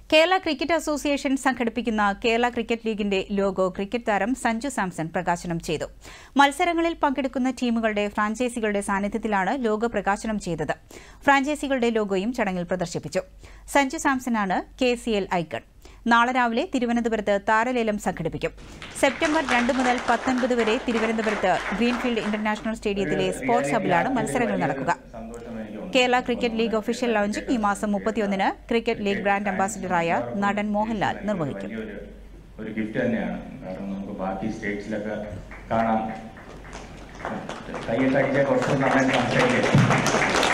Kerala cricket association സംഘടിപ്പിക്കുന്ന Kerala cricket ലീഗിന്റെ logo cricket താരം സഞ്ജു സാംസൺ പ്രകാശനം ചെയ്തു മത്സരങ്ങളിൽ പങ്കെടുക്കുന്ന ടീമുകളുടെ ഫ്രാഞ്ചൈസികളുടെ സാന്നിധ്യത്തിലാണ് ലോഗോ പ്രകാശനം ചെയ്തത് ഫ്രാഞ്ചൈസികളുടെ ലോഗോയും ചടങ്ങിൽ പ്രദർശിപ്പിച്ചു സഞ്ജു സാംസണാണ് കെ സി എൽ ഐക്കൺ നാളെ രാവിലെ തിരുവനന്തപുരത്ത് താരലേലം സംഘടിപ്പിക്കും സെപ്റ്റംബർ രണ്ട് മുതൽ പത്തൊൻപത് വരെ തിരുവനന്തപുരത്ത് ഗ്രീൻഫീൽഡ് ഇന്റർനാഷണൽ സ്റ്റേഡിയത്തിലെ സ്പോർട്സ് ഹബിലാണ് മത്സരങ്ങൾ നടക്കുക Kerala cricket league official launching ഈ മാസം മുപ്പത്തിയൊന്നിന് ക്രിക്കറ്റ് ലീഗ് ബ്രാൻഡ് അംബാസിഡറായ നടൻ മോഹൻലാൽ നിർവഹിക്കും വലിയൊരു ഒരു ഗിഫ്റ്റ് തന്നെയാണ് കാരണം നമുക്ക് ബാക്കി സ്റ്റേറ്റ്സിലൊക്കെ കാണാം കൈയിട്ടടിച്ച കുറച്ച് നന്നായി സംസാരിക്കും